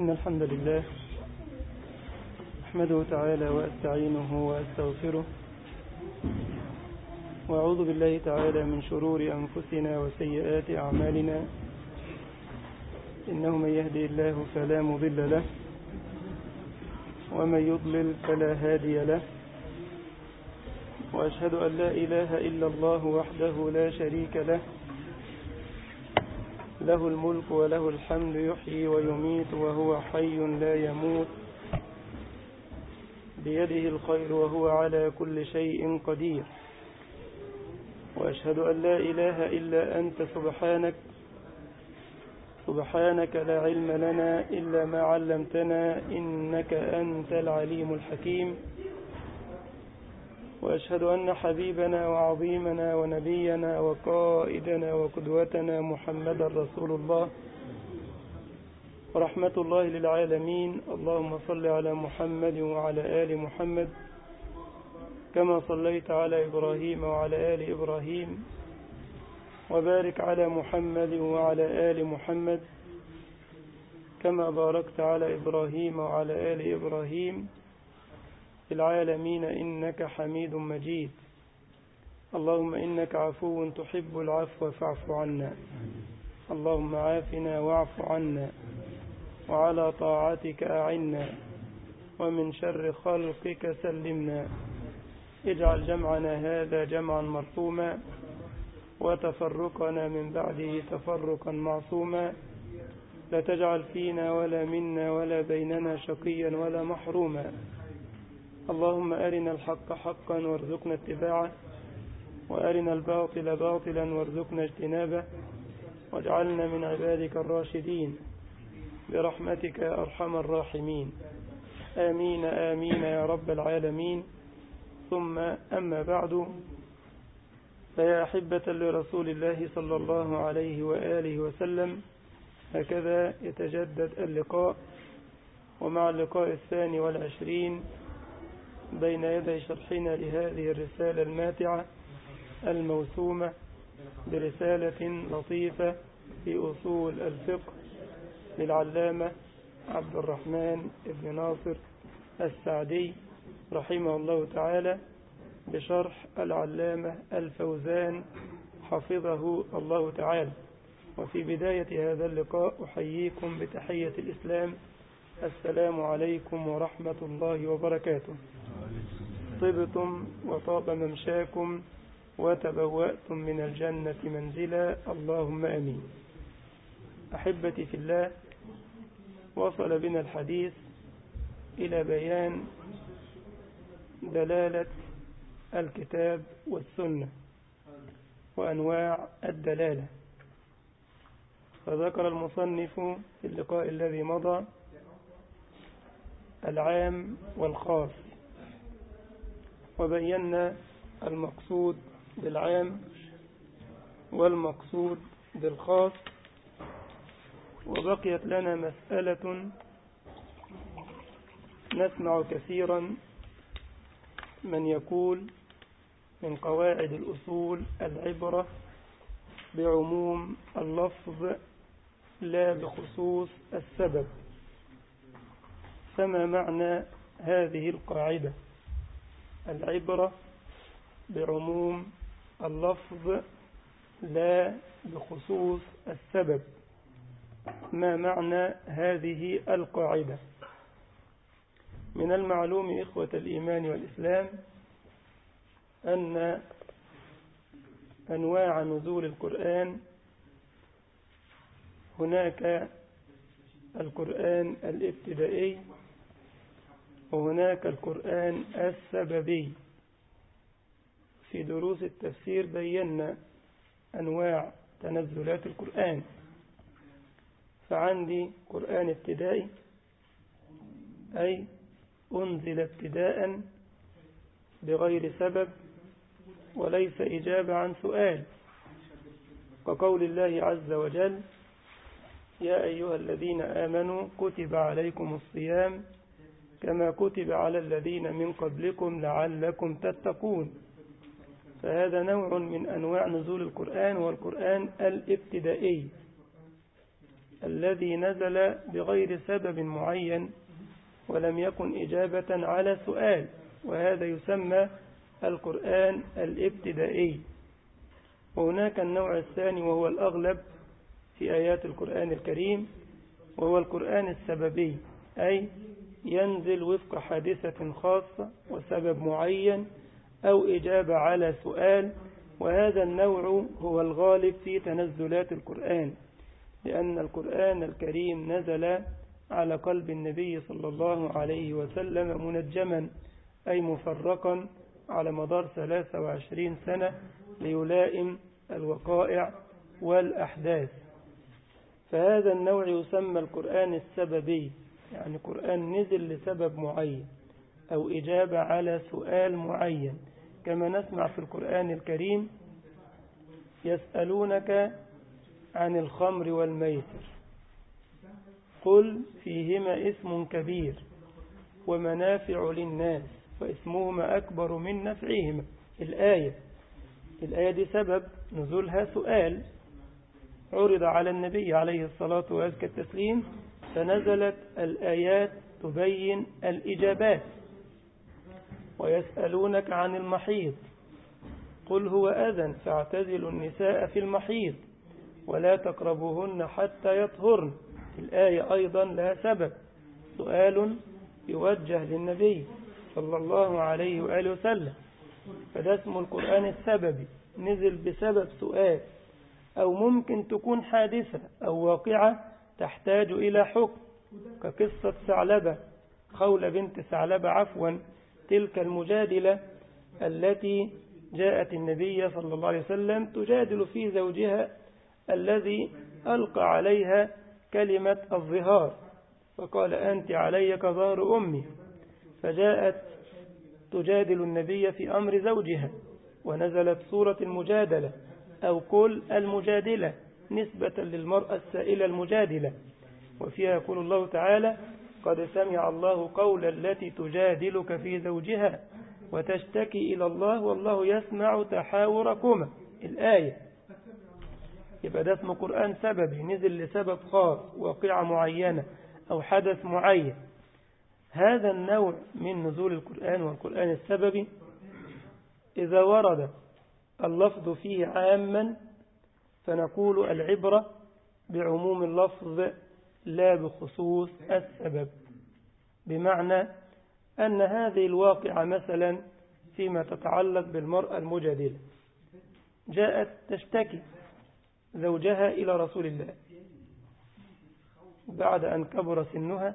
إن الحمد لله أحمده تعالى وأستعينه وأستغفره وأعوذ بالله تعالى من شرور أنفسنا وسيئات أعمالنا إنه من يهدي الله فلا مضل له ومن يضلل فلا هادي له وأشهد أن لا إله إلا الله وحده لا شريك له له الملك وله الحمد يحيي ويميت وهو حي لا يموت بيده الخير وهو على كل شيء قدير وأشهد أن لا إله إلا أنت سبحانك سبحانك لا علم لنا إلا ما علمتنا إنك أنت العليم الحكيم وأشهد أن حبيبنا وعظيمنا ونبينا وقائدنا وقدوتنا محمدا رسول الله ورحمة الله للعالمين اللهم صل على محمد وعلى آل محمد كما صليت على إبراهيم وعلى آل إبراهيم وبارك على محمد وعلى آل محمد كما باركت على إبراهيم وعلى آل إبراهيم في العالمين إنك حميد مجيد اللهم إنك عفو تحب العفو فاعف عنا اللهم عافنا واعف عنا وعلى طاعتك أعنا ومن شر خلقك سلمنا اجعل جمعنا هذا جمعا مرحوما وتفرقنا من بعده تفرقا معصوما لا تجعل فينا ولا منا ولا بيننا شقيا ولا محروما اللهم أرنا الحق حقا وارزقنا اتباعه وأرنا الباطل باطلا وارزقنا اجتنابه واجعلنا من عبادك الراشدين برحمتك يا أرحم الراحمين آمين آمين يا رب العالمين ثم أما بعد فيا أحبة لرسول الله صلى الله عليه وآله وسلم هكذا يتجدد اللقاء ومع اللقاء الثاني والعشرين بين يدي شرحنا لهذه الرسالة الماتعة الموسومة برسالة لطيفة في أصول الفقه للعلامة عبد الرحمن بن ناصر السعدي رحمه الله تعالى بشرح العلامة الفوزان حفظه الله تعالى وفي بداية هذا اللقاء أحييكم بتحية الإسلام السلام عليكم ورحمة الله وبركاته طبتم وطاب ممشاكم وتبوأتم من الجنة منزلا اللهم أمين أحبتي في الله وصل بنا الحديث إلى بيان دلالة الكتاب والسنة وأنواع الدلالة فذكر المصنف في اللقاء الذي مضى العام والخاص وبينا المقصود بالعام والمقصود بالخاص وبقيت لنا مسألة نسمع كثيرا من يقول من قواعد الأصول العبرة بعموم اللفظ لا بخصوص السبب فما معنى هذه القاعدة العبرة بعموم اللفظ لا بخصوص السبب ما معنى هذه القاعدة من المعلوم إخوة الإيمان والإسلام أن أنواع نزول القرآن هناك القرآن الابتدائي وهناك القرآن السببي في دروس التفسير بينا أنواع تنزلات القرآن فعندي قرآن ابتدائي أي أنزل ابتداء بغير سبب وليس إجابة عن سؤال كقول الله عز وجل يا أيها الذين آمنوا كتب عليكم الصيام كما كتب على الذين من قبلكم لعلكم تتقون فهذا نوع من أنواع نزول القرآن والقرآن الابتدائي الذي نزل بغير سبب معين ولم يكن إجابة على سؤال وهذا يسمى القرآن الابتدائي وهناك النوع الثاني وهو الأغلب في آيات القرآن الكريم وهو القرآن السببي أي ينزل وفق حادثة خاصة وسبب معين أو إجابة على سؤال وهذا النوع هو الغالب في تنزلات القرآن لأن القرآن الكريم نزل على قلب النبي صلى الله عليه وسلم منجما أي مفرقا على مدار 23 سنة ليلائم الوقائع والأحداث فهذا النوع يسمى القرآن السببي يعني قرآن نزل لسبب معين أو إجابة على سؤال معين كما نسمع في القرآن الكريم يسألونك عن الخمر والميسر قل فيهما اسم كبير ومنافع للناس واسمهما أكبر من نفعهما الآية الآية دي سبب نزولها سؤال عرض على النبي عليه الصلاة وأزكى التسليم فنزلت الآيات تبين الإجابات ويسألونك عن المحيض قل هو أذن فاعتزلوا النساء في المحيض ولا تقربوهن حتى يطهرن الآية أيضا لها سبب سؤال يوجه للنبي صلى الله عليه وآله وسلم فده اسم القرآن السببي نزل بسبب سؤال أو ممكن تكون حادثة أو واقعة تحتاج إلى حكم كقصة ثعلبة خولة بنت ثعلبة عفوا تلك المجادلة التي جاءت النبي صلى الله عليه وسلم تجادل في زوجها الذي ألقى عليها كلمة الظهار فقال أنت علي كظهر أمي فجاءت تجادل النبي في أمر زوجها ونزلت سورة المجادلة أو كل المجادلة نسبة للمرأة السائلة المجادلة وفيها يقول الله تعالى قد سمع الله قول التي تجادلك في زوجها وتشتكي إلى الله والله يسمع تحاوركما الآية يبقى ده اسمه قرآن سببي نزل لسبب خاص واقعة معينة أو حدث معين هذا النوع من نزول القرآن والقرآن السببي إذا ورد اللفظ فيه عاما فنقول العبرة بعموم اللفظ لا بخصوص السبب بمعنى أن هذه الواقعة مثلا فيما تتعلق بالمرأة المجادلة جاءت تشتكي زوجها إلى رسول الله بعد أن كبر سنها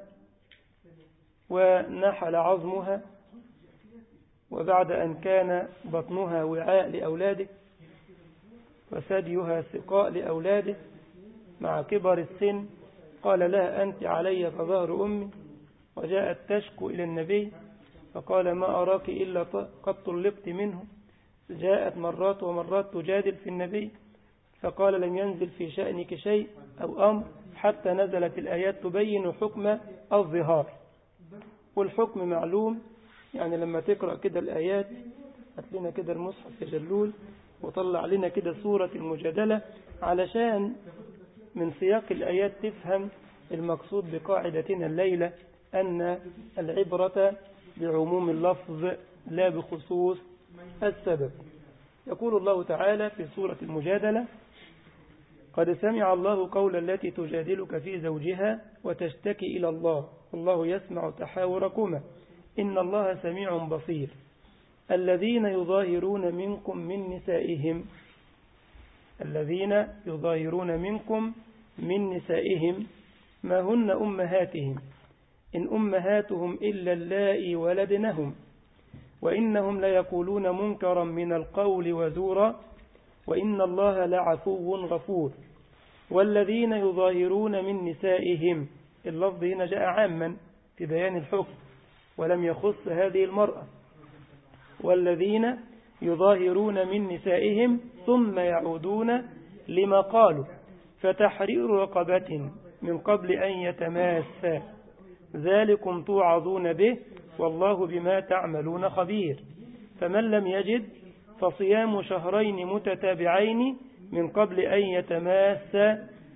ونحل عظمها وبعد أن كان بطنها وعاء لأولاده وثديها سقاء لأولاده مع كبر السن قال لها أنت علي كظهر أمي وجاءت تشكو إلى النبي فقال ما أراك إلا قد طلقت منه جاءت مرات ومرات تجادل في النبي فقال لم ينزل في شأنك شيء أو أمر حتى نزلت الآيات تبين حكم الظهار والحكم معلوم يعني لما تقرأ كده الآيات هات لنا كده المصحف يا جلول وطلع لنا كده سورة المجادلة علشان من سياق الآيات تفهم المقصود بقاعدتنا الليلة أن العبرة بعموم اللفظ لا بخصوص السبب يقول الله تعالى في سورة المجادلة قد سمع الله قول التي تجادلك في زوجها وتشتكي إلى الله الله يسمع تحاوركما إن الله سميع بصير الذين يظاهرون منكم من نسائهم الذين يظاهرون منكم من نسائهم ما هن أمهاتهم إن أمهاتهم إلا اللائي ولدنهم وإنهم ليقولون منكرا من القول وزورا وإن الله لعفو غفور والذين يظاهرون من نسائهم اللفظ هنا جاء عاما في بيان الحكم ولم يخص هذه المرأة والذين يظاهرون من نسائهم ثم يعودون لما قالوا فتحرير رقبة من قبل أن يتماسا ذلكم توعظون به والله بما تعملون خبير فمن لم يجد فصيام شهرين متتابعين من قبل أن يتماسا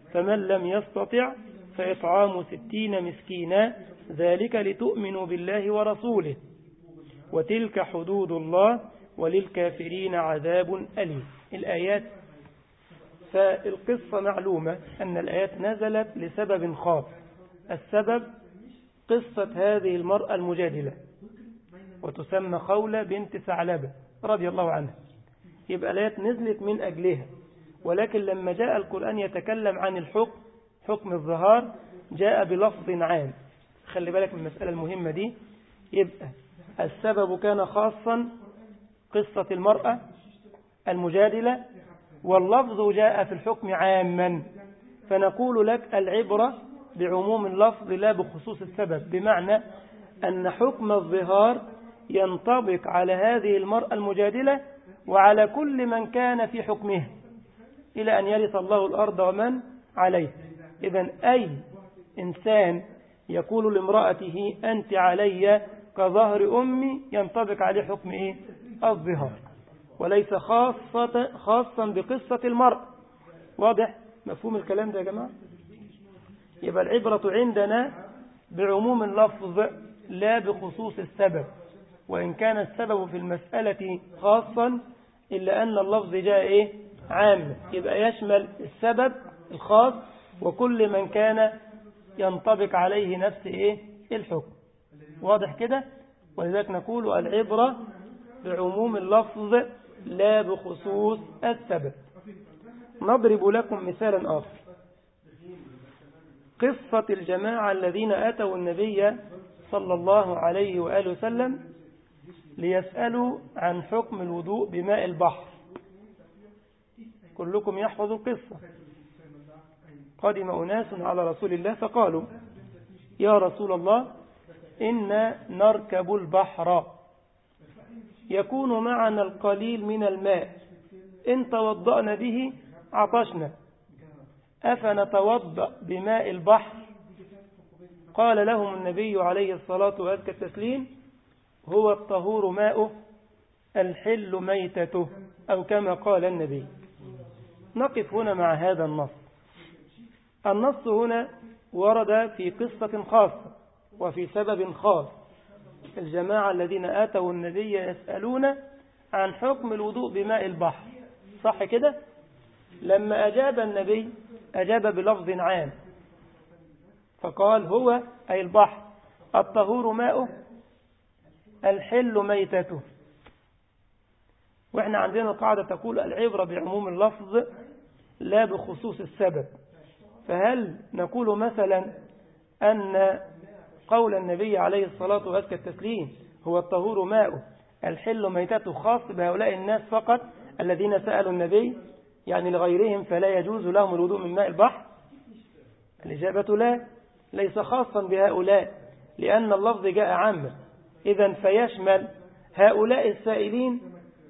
فمن لم يستطع فإطعام ستين مسكينا ذلك لتؤمنوا بالله ورسوله وتلك حدود الله وللكافرين عذاب أليم الآيات فالقصة معلومة أن الآيات نزلت لسبب خاص السبب قصة هذه المرأة المجادلة وتسمى خولة بنت ثعلبة رضي الله عنها يبقى الآيات نزلت من أجلها ولكن لما جاء القرآن يتكلم عن الحكم حكم الظهار جاء بلفظ عام خلي بالك من المسألة المهمة دي يبقى السبب كان خاصا قصة المرأة المجادلة واللفظ جاء في الحكم عاما فنقول لك العبرة بعموم اللفظ لا بخصوص السبب بمعنى أن حكم الظهار ينطبق على هذه المرأة المجادلة وعلى كل من كان في حكمه إلى أن يرث الله الأرض ومن عليه إذا أي إنسان يقول لامرأته أنت علي كظهر أمي ينطبق عليه حكم إيه؟ الظهار وليس خاصة خاصا بقصة المرء واضح مفهوم الكلام ده يا جماعة يبقى العبرة عندنا بعموم اللفظ لا بخصوص السبب وإن كان السبب في المسألة خاصا إلا أن اللفظ جاء إيه عام يبقى يشمل السبب الخاص وكل من كان ينطبق عليه نفس إيه الحكم واضح كده ولذلك نقول العبرة بعموم اللفظ لا بخصوص السبب نضرب لكم مثالا آخر قصة الجماعة الذين أتوا النبي صلى الله عليه وآله وسلم ليسألوا عن حكم الوضوء بماء البحر كلكم يحفظ القصة قدم أناس على رسول الله فقالوا يا رسول الله إن نركب البحر يكون معنا القليل من الماء إن توضأنا به عطشنا أفنتوضأ بماء البحر قال لهم النبي عليه الصلاة وأزكى التسليم هو الطهور ماؤه الحل ميتته أو كما قال النبي نقف هنا مع هذا النص النص هنا ورد في قصة خاصة وفي سبب خاص الجماعة الذين آتوا النبي يسألون عن حكم الوضوء بماء البحر صح كده لما أجاب النبي أجاب بلفظ عام فقال هو أي البحر الطهور ماؤه الحل ميتته وإحنا عندنا قاعدة تقول العبرة بعموم اللفظ لا بخصوص السبب فهل نقول مثلا أن قول النبي عليه الصلاة والسلام التسليم هو الطهور ماؤه الحل ميتته خاص بهؤلاء الناس فقط الذين سألوا النبي يعني لغيرهم فلا يجوز لهم الوضوء من ماء البحر الإجابة لا ليس خاصا بهؤلاء لأن اللفظ جاء عاما إذا فيشمل هؤلاء السائلين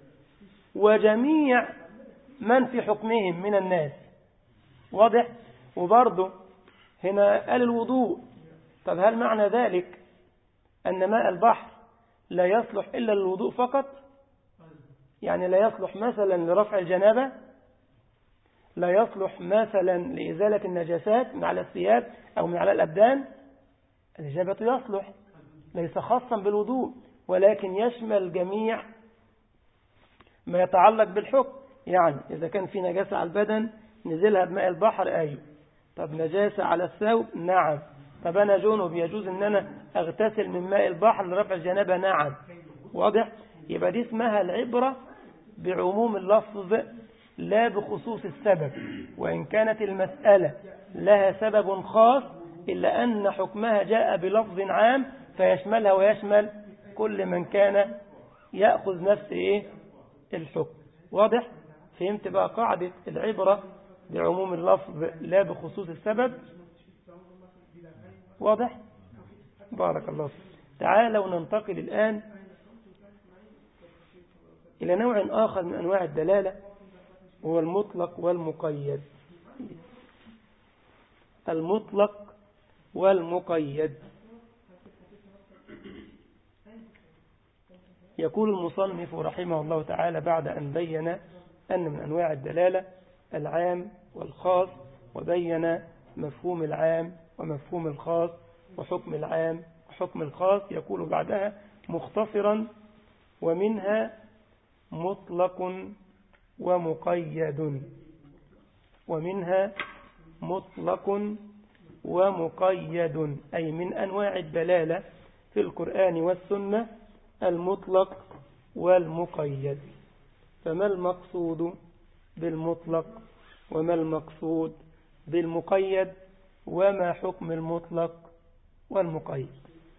وجميع من في حكمهم من الناس واضح وبرضه هنا قال الوضوء طب هل معنى ذلك أن ماء البحر لا يصلح إلا للوضوء فقط يعني لا يصلح مثلا لرفع الجنابة لا يصلح مثلا لإزالة النجاسات من على الثياب أو من على الأبدان الإجابة يصلح ليس خاصا بالوضوء ولكن يشمل جميع ما يتعلق بالحكم يعني إذا كان في نجاسة على البدن نزلها بماء البحر أيوه طب نجاسة على الثوب نعم طب أنا جنب يجوز أن أنا أغتسل من ماء البحر لرفع الجنابة نعم واضح يبقى دي اسمها العبرة بعموم اللفظ لا بخصوص السبب وإن كانت المسألة لها سبب خاص إلا أن حكمها جاء بلفظ عام فيشملها ويشمل كل من كان يأخذ نفس إيه الحكم واضح فهمت بقى قاعدة العبرة بعموم اللفظ لا بخصوص السبب واضح بارك الله فيك تعالوا ننتقل الآن إلى نوع آخر من أنواع الدلالة هو المطلق والمقيد المطلق والمقيد يقول المصنف رحمه الله تعالى بعد أن بين أن من أنواع الدلالة العام والخاص وبين مفهوم العام ومفهوم الخاص وحكم العام وحكم الخاص يقول بعدها مختصرا ومنها مطلق ومقيد ومنها مطلق ومقيد أي من أنواع الدلالة في القرآن والسنة المطلق والمقيد فما المقصود بالمطلق وما المقصود بالمقيد وما حكم المطلق والمقيد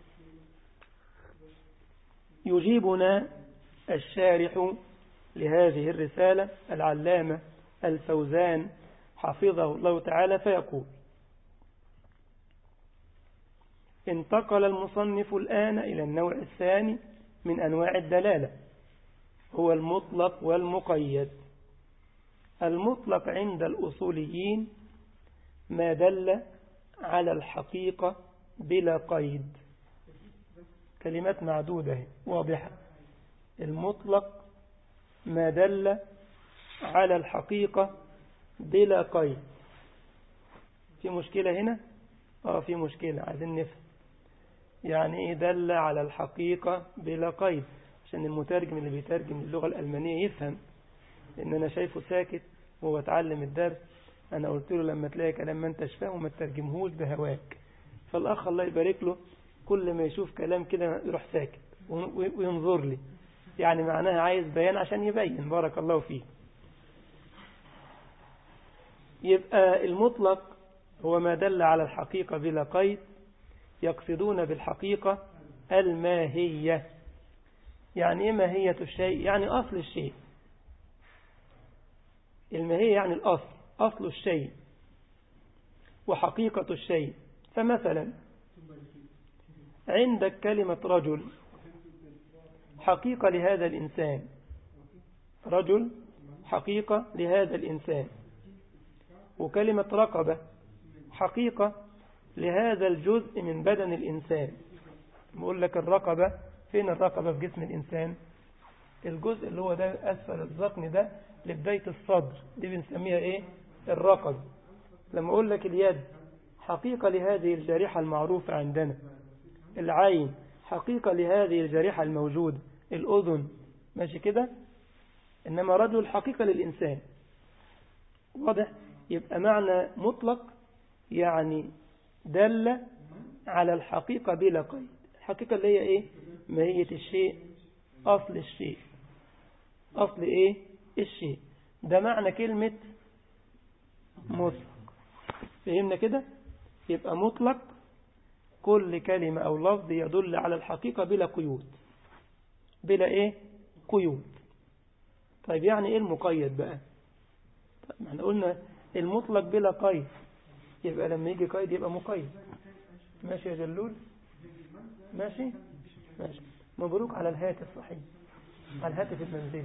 يجيبنا الشارح لهذه الرسالة العلامة الفوزان حفظه الله تعالى فيقول انتقل المصنف الآن إلى النوع الثاني من أنواع الدلالة هو المطلق والمقيد المطلق عند الأصوليين ما دل على الحقيقة بلا قيد كلمات معدودة واضحة المطلق ما دل على الحقيقة بلا قيد في مشكلة هنا اه في مشكلة عايزين نفهم يعني ايه دل على الحقيقة بلا قيد عشان المترجم اللي بيترجم اللغة الألمانية يفهم ان انا شايفه ساكت وهو اتعلم الدرس انا قلت له لما تلاقي كلام ما انتش فاهمه ما تترجمهوش بهواك فالاخ الله يبارك له كل ما يشوف كلام كده يروح ساكت وينظر لي يعني معناها عايز بيان عشان يبين بارك الله فيه يبقى المطلق هو ما دل على الحقيقة بلا قيد يقصدون بالحقيقة الماهية يعني ايه ماهية الشيء يعني أصل الشيء الماهية يعني الأصل أصل الشيء وحقيقة الشيء فمثلا عندك كلمة رجل حقيقة لهذا الإنسان رجل حقيقة لهذا الإنسان وكلمة رقبة حقيقة لهذا الجزء من بدن الإنسان بقول لك الرقبة فين الرقبة في جسم الإنسان الجزء اللي هو ده أسفل الذقن ده لبداية الصدر دي بنسميها إيه الرقبة لما أقول لك اليد حقيقة لهذه الجريحة المعروفة عندنا العين حقيقة لهذه الجريحة الموجودة الأذن ماشي كده إنما رجل حقيقة للإنسان واضح يبقى معنى مطلق يعني دل على الحقيقة بلا قيد الحقيقة اللي هي إيه ماهية الشيء أصل الشيء أصل إيه الشيء ده معنى كلمة مطلق فهمنا كده يبقى مطلق كل كلمة أو لفظ يدل على الحقيقة بلا قيود بلا إيه قيود طيب يعني إيه المقيد بقى طيب احنا قلنا المطلق بلا قيد يبقى لما يجي قيد يبقى مقيد ماشي يا جلول ماشي ماشي مبروك على الهاتف صحيح على الهاتف المنزلي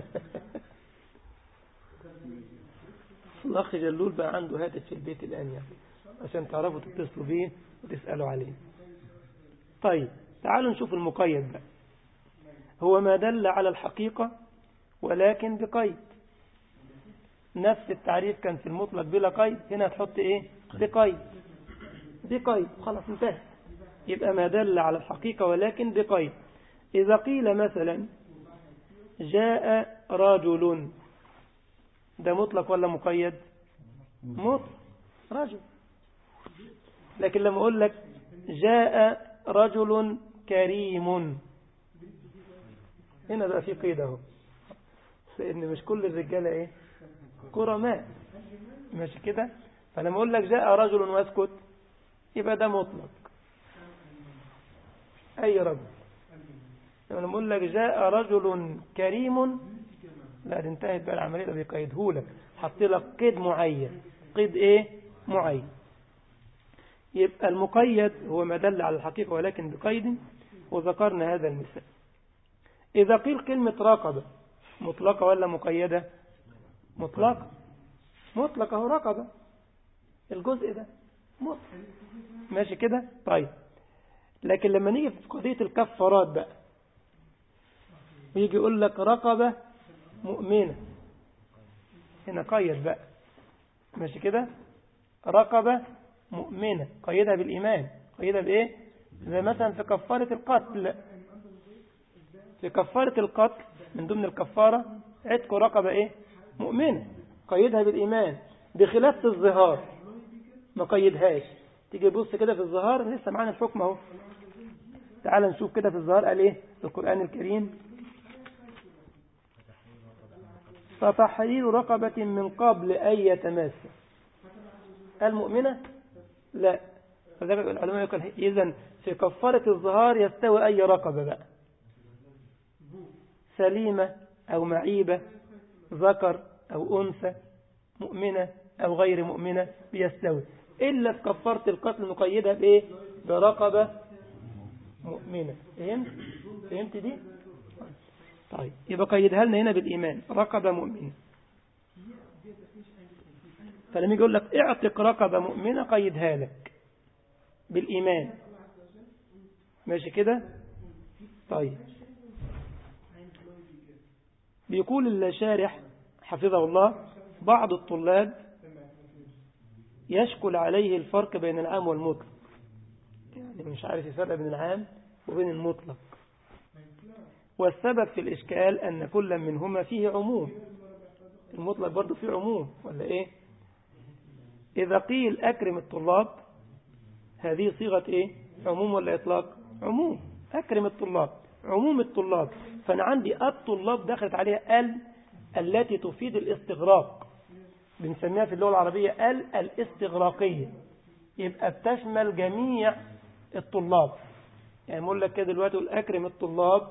الأخ جلول بقى عنده هاتف في البيت الآن يعني عشان تعرفوا تتصلوا بيه وتسألوا عليه طيب تعالوا نشوف المقيد بقى هو ما دل على الحقيقة ولكن بقيد نفس التعريف كان في المطلق بلا قيد هنا تحط ايه بقيد بقيد خلاص انتهى يبقى ما دل على الحقيقة ولكن بقيد إذا قيل مثلا جاء رجل ده مطلق ولا مقيد مطلق رجل لكن لما أقول لك جاء رجل كريم هنا بقى في قيد اهو لأن مش كل الرجالة إيه كرماء ماشي كده فلما أقول لك جاء رجل واسكت يبقى ده مطلق أي رجل لما أقول لك جاء رجل كريم لا دي انتهت بقى العملية ده بيقيده لك حط لك قيد معين قيد ايه معين يبقى المقيد هو ما دل على الحقيقة ولكن بقيد وذكرنا هذا المثال إذا قيل كلمة رقبة مطلقة ولا مقيدة مطلقة مطلقة هو رقبة الجزء ده مطلق ماشي كده طيب لكن لما نيجي في قضية الكفارات بقى ويجي يقول لك رقبة مؤمنة هنا قيد بقى ماشي كده رقبة مؤمنة قيدها بالإيمان قيدها بإيه زي مثلا في كفارة القتل في كفارة القتل من ضمن الكفارة عتق رقبة إيه مؤمنة قيدها بالإيمان بخلاف في الظهار ما قيدهاش تيجي تبص كده في الظهار لسه معانا الحكم اهو تعال نشوف كده في الظهار قال ايه القرآن الكريم فتحرير رقبة من قبل أن يتماس المؤمنة لا فذلك العلماء يقول إذن في كفارة الظهار يستوي أي رقبة بقى سليمة أو معيبة ذكر أو أنثى مؤمنة أو غير مؤمنة بيستوي إلا في كفارة القتل نقيدها بإيه برقبة مؤمنة فهمت فهمت دي طيب يبقى قيدها لنا هنا بالإيمان رقبة مؤمنة فلما يجي يقول لك اعتق رقبة مؤمنة قيدها لك بالإيمان ماشي كده طيب بيقول الشارح حفظه الله بعض الطلاب يشكل عليه الفرق بين العام والمطلق يعني مش عارف يفرق بين العام وبين المطلق والسبب في الإشكال أن كل منهما فيه عموم المطلق برضه فيه عموم ولا إيه إذا قيل أكرم الطلاب هذه صيغة إيه عموم ولا إطلاق عموم أكرم الطلاب عموم الطلاب فأنا عندي الطلاب دخلت عليها ال التي تفيد الاستغراق بنسميها في اللغة العربية ال الاستغراقية يبقى بتشمل جميع الطلاب يعني بقول لك كده دلوقتي قول أكرم الطلاب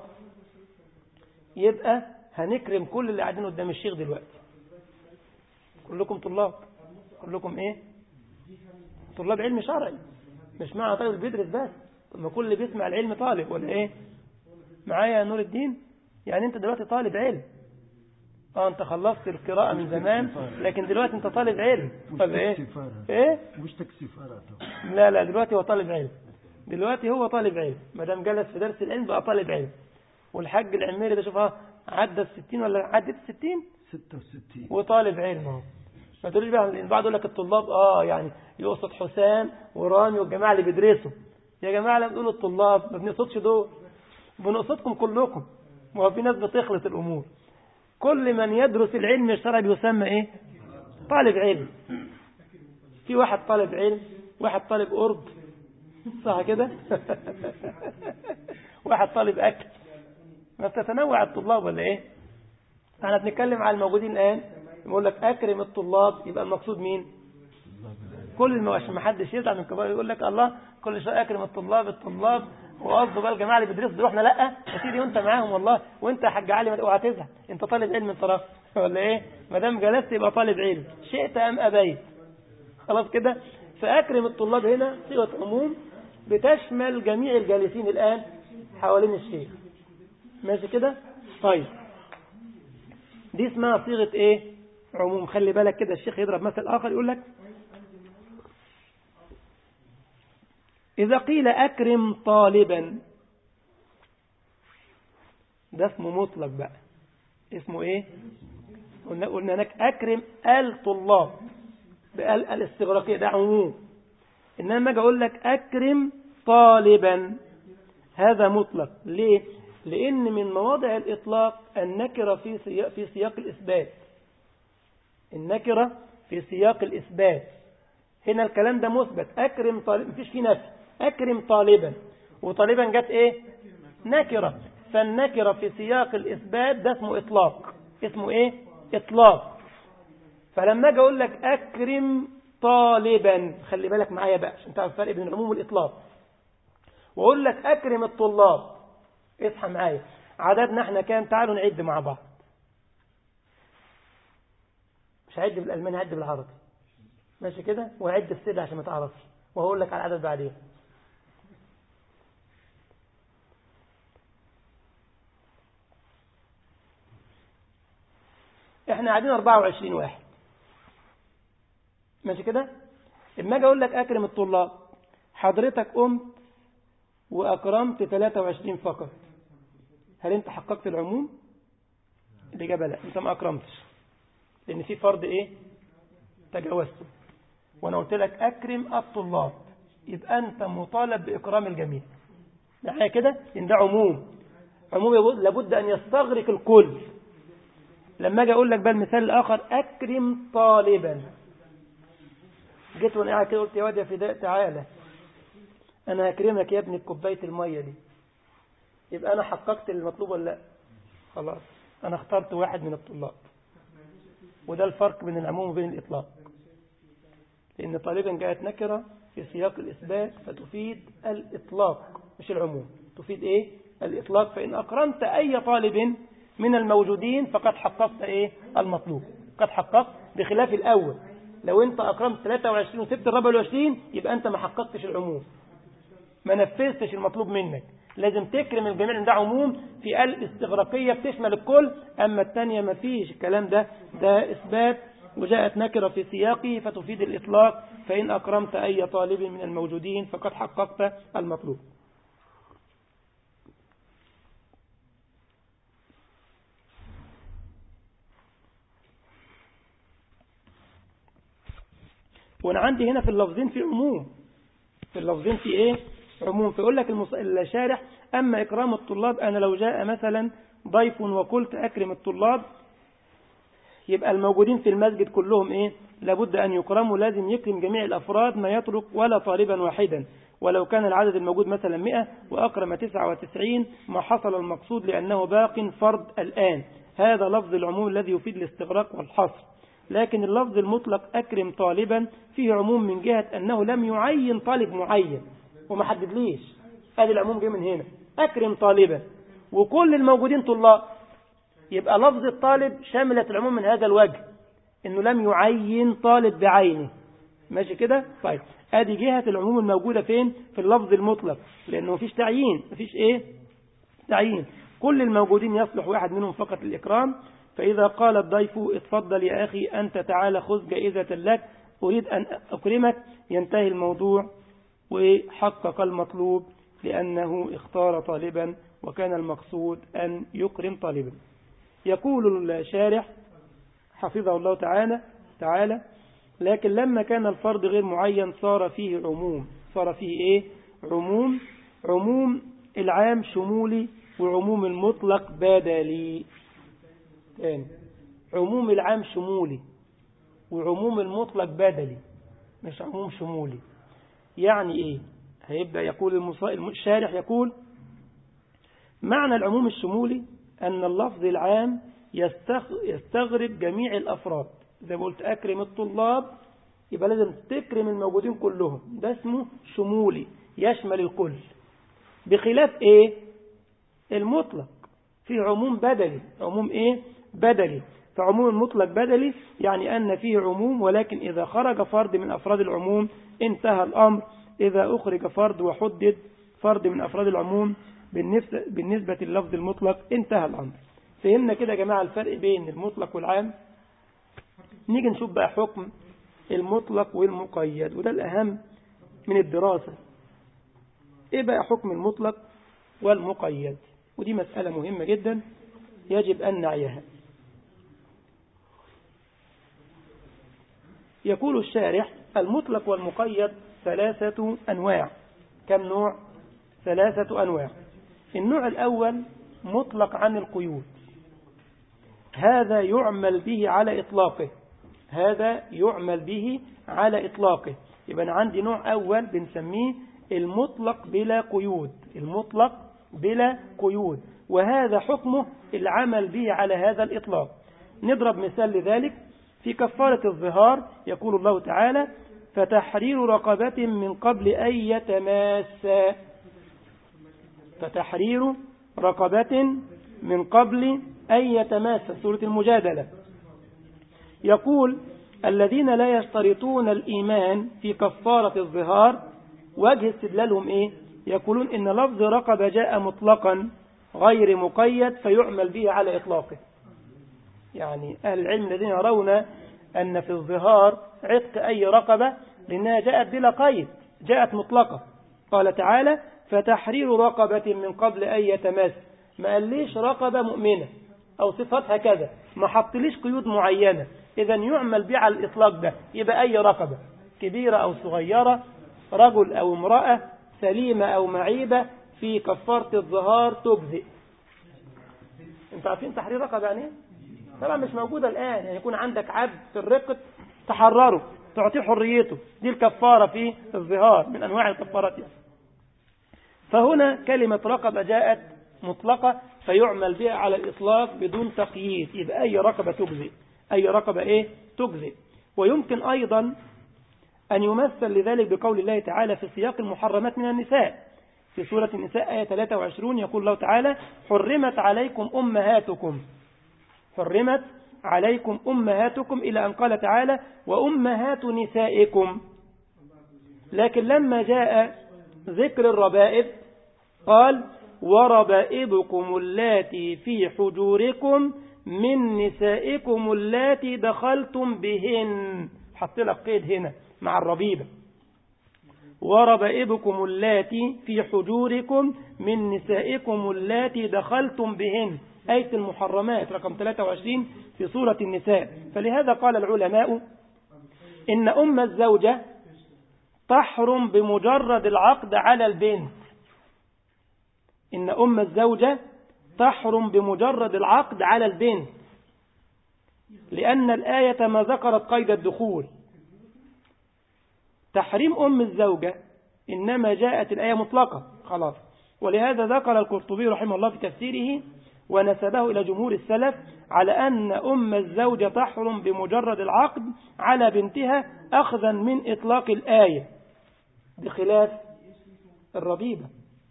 يبقى هنكرم كل اللي قاعدين قدام الشيخ دلوقتي كلكم طلاب كلكم ايه طلاب علم شرعي مش معنى طالب بيدرس بس ما كل اللي بيسمع العلم طالب ولا ايه معايا يا نور الدين يعني انت دلوقتي طالب علم اه انت خلصت القراءة من زمان لكن دلوقتي انت طالب علم ولا ايه ايه مش تكسيفارات لا لا دلوقتي هو طالب علم دلوقتي هو طالب علم ما دام جلس في درس العلم بقى طالب علم والحاج العميري ده شوفها عدى الستين ولا عدت الستين 66 وطالب علم اهو ما تقوليش بقى لان بعض يقول لك الطلاب اه يعني يقصد حسام ورامي والجماعه اللي بيدرسوا يا جماعه لما بتقولوا الطلاب ما بنقصدش دول بنقصدكم كلكم ما هو في ناس بتخلط الامور كل من يدرس العلم الشرعي بيسمى ايه طالب علم في واحد طالب علم واحد طالب قرب صح كده واحد طالب اكل ما بتتنوع الطلاب ولا ايه احنا بنتكلم على الموجودين الان بقول لك اكرم الطلاب يبقى المقصود مين كل الم... عشان ما حدش يزعل من كبار يقول لك الله كل شويه اكرم الطلاب الطلاب وقصده بقى الجماعه اللي بيدرسوا دول احنا لا يا سيدي وانت معاهم والله وانت يا حاج علي ما اوعى تزعل انت طالب علم من طرف ولا ايه ما دام جلست يبقى طالب علم شئت ام ابيت خلاص كده فاكرم الطلاب هنا صيغه عموم بتشمل جميع الجالسين الان حوالين الشيخ ماشي كده طيب دي اسمها صيغه ايه عموم خلي بالك كده الشيخ يضرب مثل اخر يقول لك إذا قيل أكرم طالبا ده اسمه مطلق بقى اسمه إيه قلنا, قلنا هناك أكرم الطلاب بقال الاستغراقية ده عموم إنما أجي أقول لك أكرم طالبا هذا مطلق ليه لأن من مواضع الإطلاق النكرة في سياق, في سياق الإثبات النكرة في سياق الإثبات هنا الكلام ده مثبت أكرم طالب مفيش فيه نفي أكرم طالبا وطالبا جت إيه نكرة فالنكرة في سياق الإثبات ده اسمه إطلاق اسمه إيه إطلاق فلما أجي أقول لك أكرم طالبا خلي بالك معايا بقى عشان تعرف الفرق بين العموم والإطلاق وأقول لك أكرم الطلاب اصحى معايا عددنا احنا كام تعالوا نعد مع بعض مش هعد بالألماني هعد بالعربي ماشي كده وعد السر عشان ما تعرفش وهقول لك على العدد بعدين احنا قاعدين 24 واحد ماشي كده اما اجي اقول لك اكرم الطلاب حضرتك قمت واكرمت 23 فقط هل انت حققت العموم الاجابه لا انت ما اكرمتش لان في فرض ايه تجاوزته وأنا قلت لك أكرم الطلاب يبقى أنت مطالب بإكرام الجميع معايا كده إن ده عموم عموم يبقى لابد أن يستغرق الكل لما أجي أقول لك بقى المثال الآخر أكرم طالبا جيت وأنا قاعد كده قلت يا واد يا فداء تعالى أنا هكرمك يا ابني بكوباية المية دي يبقى أنا حققت المطلوب ولا لا خلاص أنا اخترت واحد من الطلاب وده الفرق بين العموم وبين الإطلاق لأن طالبا جاءت نكرة في سياق الإثبات فتفيد الإطلاق مش العموم تفيد إيه الإطلاق فإن أكرمت أي طالب من الموجودين فقد حققت إيه المطلوب قد حققت بخلاف الأول لو أنت أكرمت 23 وسبت ال 24 يبقى أنت ما حققتش العموم ما نفذتش المطلوب منك لازم تكرم الجميع ده عموم في الاستغراقية بتشمل الكل أما الثانية ما فيش الكلام ده ده إثبات وجاءت نكرة في سياقه فتفيد الإطلاق فإن أكرمت أي طالب من الموجودين فقد حققت المطلوب وانا عندي هنا في اللفظين في عموم في اللفظين في ايه عموم فيقول لك المص... الشارح اما اكرام الطلاب انا لو جاء مثلا ضيف وقلت اكرم الطلاب يبقى الموجودين في المسجد كلهم ايه لابد ان يكرموا لازم يكرم جميع الافراد ما يترك ولا طالبا واحدا ولو كان العدد الموجود مثلا 100 واكرم 99 ما حصل المقصود لانه باق فرض الان هذا لفظ العموم الذي يفيد الاستغراق والحصر لكن اللفظ المطلق أكرم طالبا فيه عموم من جهة أنه لم يعين طالب معين وما حددليش هذا العموم جه من هنا أكرم طالبا وكل الموجودين طلاب يبقى لفظ الطالب شملت العموم من هذا الوجه انه لم يعين طالب بعينه ماشي كده طيب ادي جهة العموم الموجودة فين في اللفظ المطلق لانه مفيش تعيين مفيش ايه تعيين كل الموجودين يصلح واحد منهم فقط للإكرام فإذا قال الضيف اتفضل يا أخي أنت تعالى خذ جائزة لك أريد أن أكرمك ينتهي الموضوع وحقق المطلوب لأنه اختار طالبا وكان المقصود أن يكرم طالبا يقول الشارح حفظه الله تعالى تعالى لكن لما كان الفرض غير معين صار فيه عموم صار فيه ايه عموم عموم العام شمولي وعموم المطلق بدلي تاني عموم العام شمولي وعموم المطلق بدلي مش عموم شمولي يعني ايه هيبدأ يقول الشارح يقول معنى العموم الشمولي أن اللفظ العام يستغرق جميع الأفراد زي ما قلت أكرم الطلاب يبقى لازم تكرم الموجودين كلهم ده اسمه شمولي يشمل الكل بخلاف ايه المطلق في عموم بدلي عموم ايه بدلي فعموم المطلق بدلي يعني أن فيه عموم ولكن إذا خرج فرد من أفراد العموم انتهى الأمر إذا أخرج فرد وحدد فرد من أفراد العموم بالنسبة للفظ المطلق انتهى الأمر فهمنا كده يا جماعة الفرق بين المطلق والعام نيجي نشوف بقى حكم المطلق والمقيد وده الأهم من الدراسة إيه بقى حكم المطلق والمقيد ودي مسألة مهمة جدا يجب أن نعيها يقول الشارح المطلق والمقيد ثلاثة أنواع كم نوع؟ ثلاثة أنواع النوع الأول مطلق عن القيود هذا يعمل به على إطلاقه هذا يعمل به على إطلاقه يبقى أنا عندي نوع أول بنسميه المطلق بلا قيود المطلق بلا قيود وهذا حكمه العمل به على هذا الإطلاق نضرب مثال لذلك في كفارة الظهار يقول الله تعالى فتحرير رقبة من قبل أن يتماسا فتحرير رقبة من قبل أن يتماسا سورة المجادلة يقول الذين لا يشترطون الإيمان في كفارة الظهار وجه استدلالهم إيه يقولون إن لفظ رقبة جاء مطلقا غير مقيد فيعمل به على إطلاقه يعني أهل العلم الذين يرون أن في الظهار عتق أي رقبة لأنها جاءت بلا قيد جاءت مطلقة قال تعالى فتحرير رقبة من قبل أن يتماس ما قاليش رقبة مؤمنة أو صفتها كذا ما حطليش قيود معينة إذا يعمل به على الإطلاق ده يبقى أي رقبة كبيرة أو صغيرة رجل أو امرأة سليمة أو معيبة في كفارة الظهار تجزئ انت عارفين تحرير رقبة يعني ايه؟ طبعا مش موجودة الآن يعني يكون عندك عبد في الرق تحرره تعطيه حريته دي الكفارة في الظهار من أنواع الكفارات يعني. فهنا كلمة رقبة جاءت مطلقة فيعمل بها على الإطلاق بدون تقييد يبقى أي رقبة تجزئ أي رقبة إيه تجزئ ويمكن أيضا أن يمثل لذلك بقول الله تعالى في سياق المحرمات من النساء في سورة النساء آية 23 يقول الله تعالى حرمت عليكم أمهاتكم حرمت عليكم أمهاتكم إلى أن قال تعالى وأمهات نسائكم لكن لما جاء ذكر الربائب قال وربائبكم اللاتي في حجوركم من نسائكم اللاتي دخلتم بهن حط لك قيد هنا مع الربيبة وربائبكم اللاتي في حجوركم من نسائكم اللاتي دخلتم بهن آية المحرمات رقم 23 في سورة النساء فلهذا قال العلماء إن أم الزوجة تحرم بمجرد العقد على البنت إن أم الزوجة تحرم بمجرد العقد على البنت لأن الآية ما ذكرت قيد الدخول تحريم أم الزوجة إنما جاءت الآية مطلقة خلاص ولهذا ذكر القرطبي رحمه الله في تفسيره ونسبه إلى جمهور السلف على أن أم الزوجة تحرم بمجرد العقد على بنتها أخذا من إطلاق الآية بخلاف الربيبة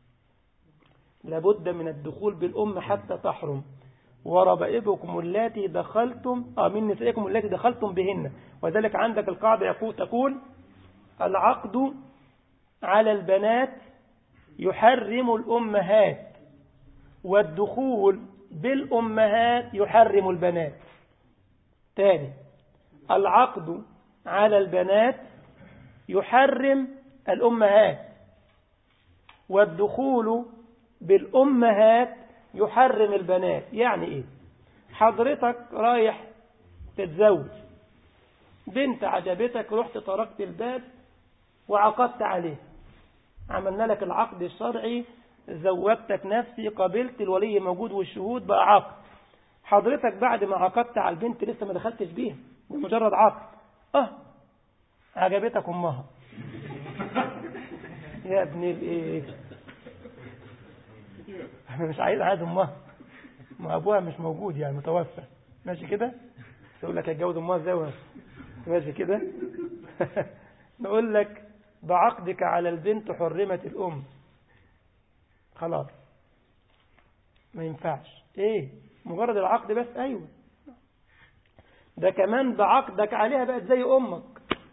لابد من الدخول بالأم حتى تحرم وربائبكم التي دخلتم آه من نسائكم التي دخلتم بهن وذلك عندك القاعدة يقول تقول العقد على البنات يحرم الأمهات والدخول بالأمهات يحرم البنات تاني العقد على البنات يحرم الأمهات والدخول بالأمهات يحرم البنات يعني إيه حضرتك رايح تتزوج بنت عجبتك رحت طرقت الباب وعقدت عليه عملنا لك العقد الشرعي زوجتك نفسي قبلت الولي موجود والشهود بقى عقد حضرتك بعد ما عقدت على البنت لسه ما دخلتش بيها مجرد عقد اه عجبتك امها يا ابن الايه مش عايز عايز امها ما ابوها مش موجود يعني متوفى ماشي كده تقول لك اتجوز امها ازاي ماشي كده نقول لك بعقدك على البنت حرمت الام خلاص ما ينفعش ايه مجرد العقد بس ايوه ده كمان بعقدك عليها بقت زي امك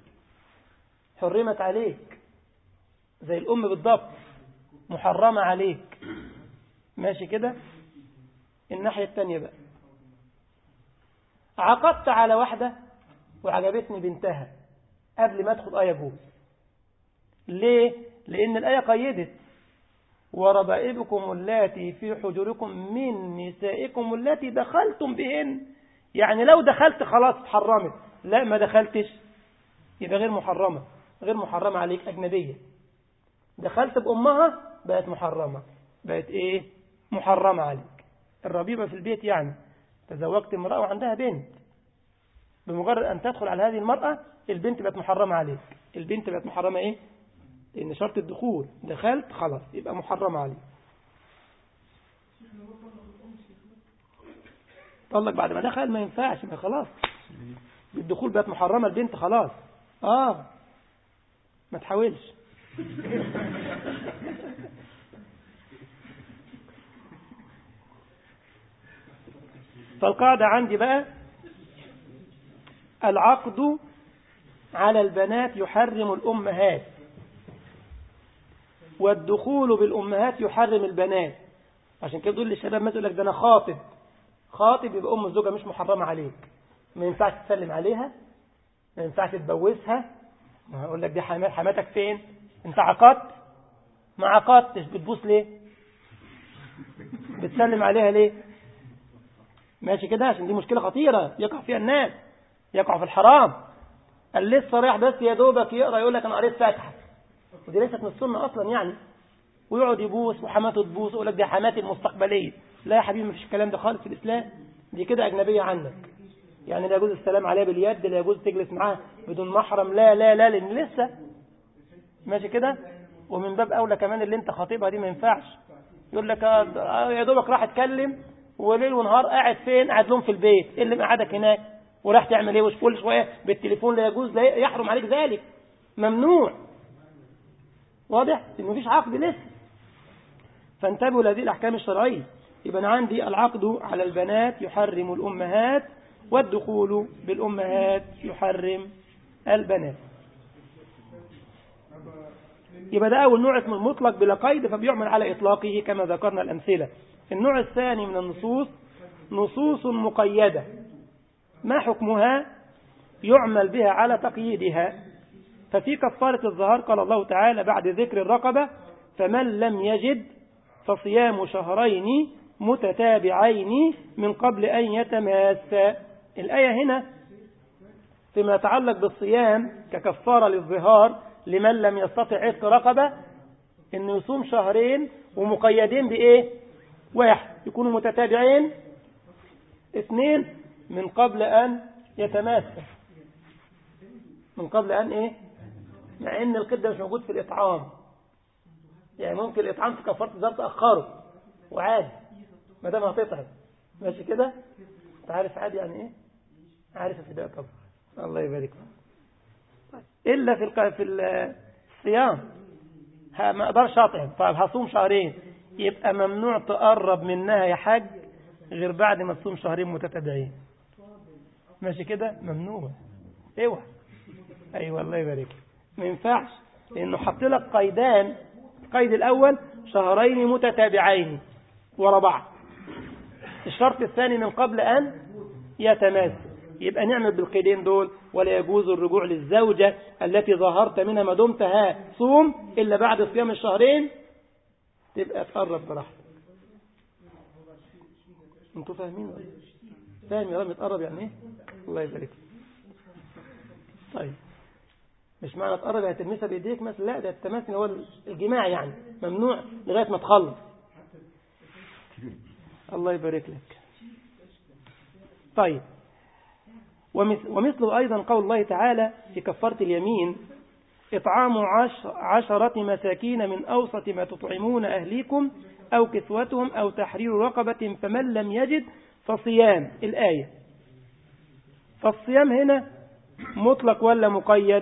حرمت عليك زي الام بالضبط محرمة عليك ماشي كده الناحية التانية بقى عقدت على واحدة وعجبتني بنتها قبل ما ادخل آية جوز ليه؟ لأن الآية قيدت وربائبكم اللاتي في حجوركم من نسائكم اللاتي دخلتم بهن يعني لو دخلت خلاص اتحرمت لا ما دخلتش يبقى غير محرمة غير محرمة عليك أجنبية دخلت بأمها بقت محرمة بقت إيه محرمة عليك الربيبة في البيت يعني تزوجت امرأة وعندها بنت بمجرد أن تدخل على هذه المرأة البنت بقت محرمة عليك البنت بقت محرمة إيه لأن شرط الدخول دخلت خلاص يبقى محرمة عليك طلق بعد ما دخل ما ينفعش ما خلاص بالدخول بقت محرمة البنت خلاص آه ما تحاولش فالقاعدة عندي بقى العقد على البنات يحرم الأمهات والدخول بالأمهات يحرم البنات عشان كده تقول للشباب ما تقول لك ده أنا خاطب خاطب يبقى أم الزوجة مش محرمة عليك ما ينفعش تسلم عليها ما ينفعش تبوسها ما هقول لك دي حماتك فين انت عقدت ما عقدتش بتبوس ليه بتسلم عليها ليه ماشي كده عشان دي مشكلة خطيرة يقع فيها الناس يقع في الحرام قال لسه رايح بس يا دوبك يقرا يقول لك انا قريت فاتحه ودي ليست من السنه اصلا يعني ويقعد يبوس وحماته تبوس ويقول لك دي حماتي المستقبليه لا يا حبيبي مفيش الكلام ده خالص في الاسلام دي كده اجنبيه عنك يعني لا يجوز السلام عليها باليد لا يجوز تجلس معاها بدون محرم لا لا لا لان لسه ماشي كده ومن باب اولى كمان اللي انت خاطبها دي ما ينفعش يقول لك آه يا دوبك راح اتكلم وليل ونهار قاعد فين قاعد لهم في البيت ايه اللي مقعدك هناك وراح تعمل ايه وش كل شويه بالتليفون لا يجوز لا يحرم عليك ذلك ممنوع واضح ان مفيش عقد لسه فانتبهوا لهذه الاحكام الشرعيه يبقى انا عندي العقد على البنات يحرم الامهات والدخول بالامهات يحرم البنات يبقى ده أول نوع اسمه المطلق بلا قيد فبيعمل على إطلاقه كما ذكرنا الأمثلة النوع الثاني من النصوص نصوص مقيدة ما حكمها يعمل بها على تقييدها ففي كفارة الظهار قال الله تعالى بعد ذكر الرقبة فمن لم يجد فصيام شهرين متتابعين من قبل أن يتماسا الآية هنا فيما يتعلق بالصيام ككفارة للظهار لمن لم يستطع عتق رقبة انه يصوم شهرين ومقيدين بايه واحد يكونوا متتابعين اثنين من قبل ان يتماسك من قبل ان ايه مع ان القيد ده مش موجود في الاطعام يعني ممكن الاطعام في كفاره الظهر تاخره وعادي ما دام هتطعم ماشي كده انت عارف عادي يعني ايه عارف في ده طبعا الله يبارك فيك إلا في الق... في الصيام ما أقدرش أطعم طيب هصوم شهرين يبقى ممنوع تقرب منها يا حاج غير بعد ما تصوم شهرين متتابعين ماشي كده ممنوع اوعى ايوه الله يبارك ما ينفعش لانه حط لك قيدان القيد الاول شهرين متتابعين ورا بعض الشرط الثاني من قبل ان يتماسك يبقى نعمل بالقيدين دول ولا يجوز الرجوع للزوجة التي ظهرت منها ما دمتها صوم إلا بعد صيام الشهرين تبقى تقرب براحتك انتوا فاهمين ولا فاهم يا رب تقرب يعني ايه الله يبارك طيب مش معنى تقرب يعني تلمسها بايديك مثلا لا ده التماسن هو الجماع يعني ممنوع لغايه ما تخلص الله يبارك لك طيب ومثله أيضا قول الله تعالى في كفارة اليمين إطعام عشر عشرة مساكين من أوسط ما تطعمون أهليكم أو كسوتهم أو تحرير رقبة فمن لم يجد فصيام الآية فالصيام هنا مطلق ولا مقيد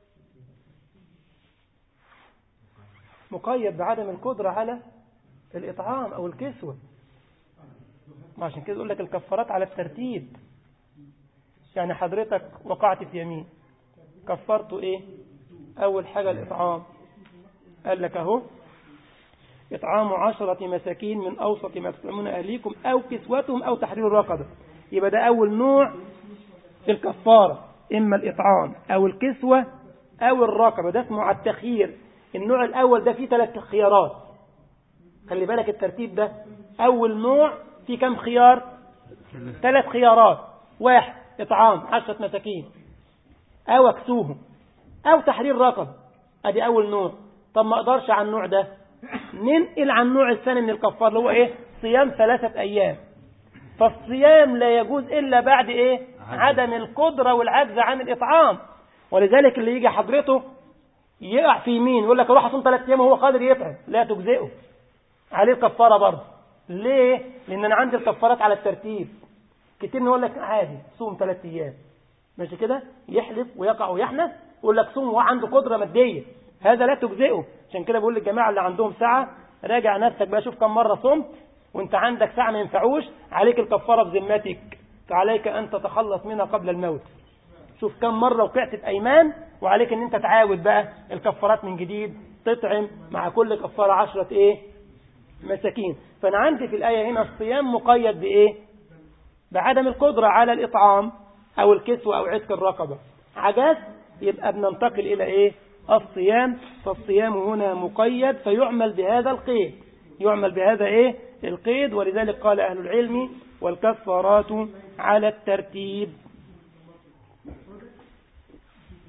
مقيد بعدم القدرة على الإطعام أو الكسوة عشان كده يقول لك الكفارات على الترتيب يعني حضرتك وقعت في يمين كفرته ايه اول حاجة الاطعام قال لك اهو اطعام عشرة مساكين من اوسط ما تطعمون اهليكم او كسوتهم او تحرير الرقبة يبقى ده اول نوع في الكفارة اما الاطعام او الكسوة او الرقبة ده اسمه على التخيير النوع الاول ده فيه ثلاث خيارات خلي بالك الترتيب ده اول نوع فيه كم خيار ثلاث خيارات واحد إطعام عشرة مساكين أو أكسوهم أو تحرير رقب أدي أول نوع طب ما أقدرش على النوع ده ننقل عن النوع الثاني من الكفار اللي هو إيه صيام ثلاثة أيام فالصيام لا يجوز إلا بعد إيه عدم القدرة والعجز عن الإطعام ولذلك اللي يجي حضرته يقع في يمين يقول لك روح أصوم ثلاثة أيام وهو قادر يطعم لا تجزئه عليه الكفارة برضه ليه؟ لأن أنا عندي الكفارات على الترتيب كتير نقول لك عادي صوم ثلاث ايام ماشي كده يحلف ويقع ويحنث يقول لك صوم وعنده قدره ماديه هذا لا تجزئه عشان كده بقول للجماعه اللي عندهم ساعه راجع نفسك بقى شوف كم مره صمت وانت عندك ساعه ما ينفعوش عليك الكفاره بذمتك فعليك ان تتخلص منها قبل الموت شوف كم مره وقعت في ايمان وعليك ان انت تعاود بقى الكفارات من جديد تطعم مع كل كفاره عشرة ايه مساكين فانا عندي في الايه هنا الصيام مقيد بايه بعدم القدرة على الإطعام أو الكسوة أو عتق الرقبة عجز يبقى بننتقل إلى إيه الصيام فالصيام هنا مقيد فيعمل بهذا القيد يعمل بهذا إيه القيد ولذلك قال أهل العلم والكفارات على الترتيب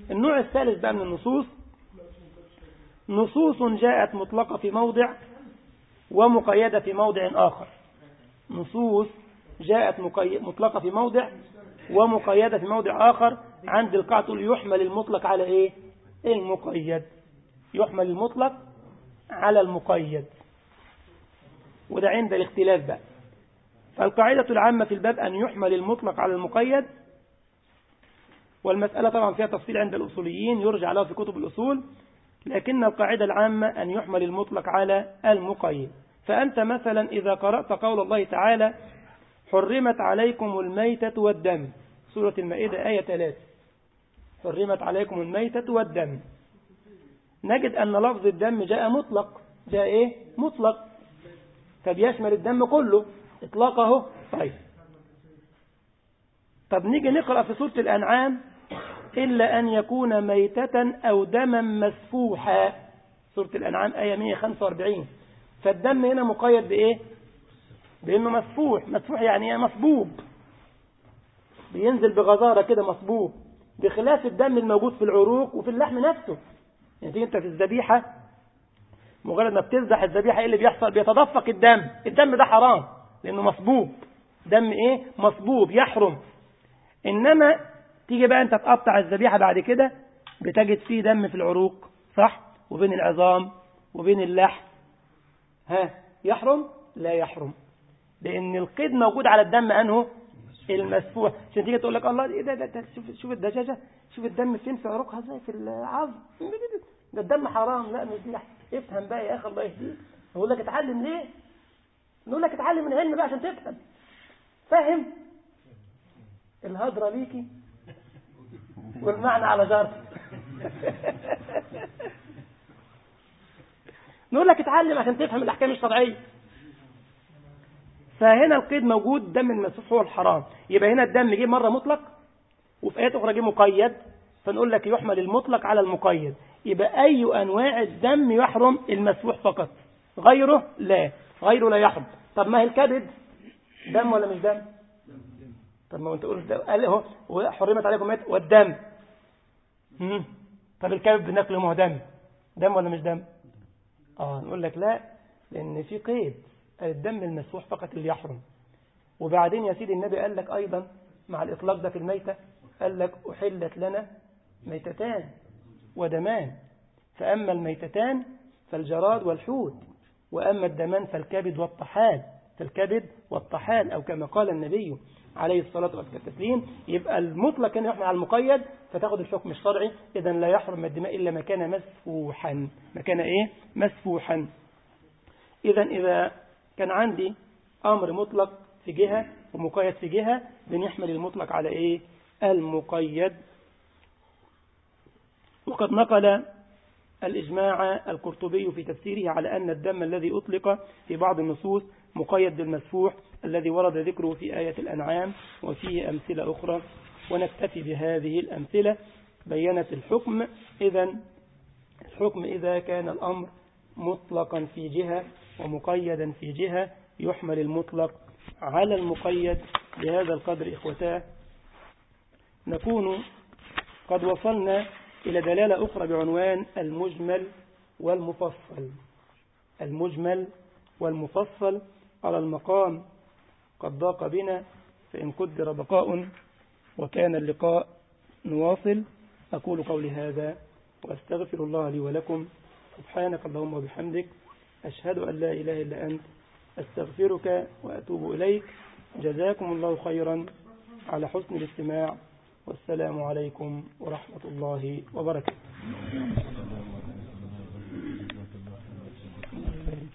النوع الثالث بقى من النصوص نصوص جاءت مطلقة في موضع ومقيدة في موضع آخر نصوص جاءت مقي- مطلقة في موضع ومقيدة في موضع آخر عند القاعدة تقول يحمل المطلق على إيه المقيد يحمل المطلق على المقيد وده عند الاختلاف بقى فالقاعدة العامة في الباب أن يحمل المطلق على المقيد والمسألة طبعا فيها تفصيل عند الأصوليين يرجع لها في كتب الأصول لكن القاعدة العامة أن يحمل المطلق على المقيد فأنت مثلا إذا قرأت قول الله تعالى حرمت عليكم الميتة والدم سورة المائدة آية 3 حرمت عليكم الميتة والدم نجد أن لفظ الدم جاء مطلق جاء إيه؟ مطلق فبيشمل الدم كله إطلاقه طيب طب نيجي نقرأ في سورة الأنعام إلا أن يكون ميتة أو دما مسفوحا سورة الأنعام آية 145 فالدم هنا مقيد بإيه بأنه مسفوح مسفوح يعني إيه مصبوب بينزل بغزارة كده مصبوب بخلاف الدم الموجود في العروق وفي اللحم نفسه يعني تيجي انت في الذبيحة مجرد ما بتذبح الذبيحة ايه اللي بيحصل بيتدفق الدم الدم ده حرام لأنه مصبوب دم ايه مصبوب يحرم إنما تيجي بقى انت تقطع الذبيحة بعد كده بتجد فيه دم في العروق صح وبين العظام وبين اللحم ها يحرم لا يحرم لأن القيد موجود على الدم أنه المسفوح عشان تيجي تقول لك الله ايه ده, ده, ده شوف شوف الدجاجة شوف الدم فين في عروقها زي في العظم ده الدم حرام لا مش دي افهم بقى يا اخي الله يهديك نقول لك اتعلم ليه نقول لك اتعلم من العلم بقى عشان تفهم فاهم الهضرة ليكي والمعنى على جارتي نقول لك اتعلم عشان تفهم الأحكام الشرعية فهنا القيد موجود دم المسفوح هو الحرام يبقى هنا الدم جه مرة مطلق وفي آيات أخرى جه مقيد فنقول لك يحمل المطلق على المقيد يبقى أي أنواع الدم يحرم المسفوح فقط غيره لا غيره لا يحرم طب ما هي الكبد دم ولا مش دم طب ما انت قلت قال اهو وحرمت عليكم مات والدم مم. طب الكبد بناكله ما هو دم دم ولا مش دم اه نقول لك لا لان في قيد الدم المسفوح فقط اللي يحرم وبعدين يا سيدي النبي قال لك ايضا مع الاطلاق ده في الميتة قال لك احلت لنا ميتتان ودمان فاما الميتتان فالجراد والحوت واما الدمان فالكبد والطحال فالكبد والطحال او كما قال النبي عليه الصلاة والتسليم يبقى المطلق كان يحمل على المقيد فتاخد الحكم الشرعي إذا لا يحرم الدماء إلا ما كان مسفوحا ما كان إيه مسفوحا إذا إذا كان عندي أمر مطلق في جهة ومقيد في جهة بنحمل المطلق على إيه المقيد وقد نقل الإجماع القرطبي في تفسيره على أن الدم الذي أطلق في بعض النصوص مقيد بالمسفوح الذي ورد ذكره في آية الأنعام وفيه أمثلة أخرى ونكتفي بهذه الأمثلة بينت الحكم إذا الحكم إذا كان الأمر مطلقا في جهة ومقيدا في جهة يحمل المطلق على المقيد بهذا القدر إخوتاه نكون قد وصلنا إلى دلالة أخرى بعنوان المجمل والمفصل المجمل والمفصل على المقام قد ضاق بنا فإن قدر بقاء وكان اللقاء نواصل أقول قولي هذا وأستغفر الله لي ولكم سبحانك اللهم وبحمدك أشهد أن لا إله إلا أنت أستغفرك وأتوب إليك جزاكم الله خيرا على حسن الاستماع والسلام عليكم ورحمة الله وبركاته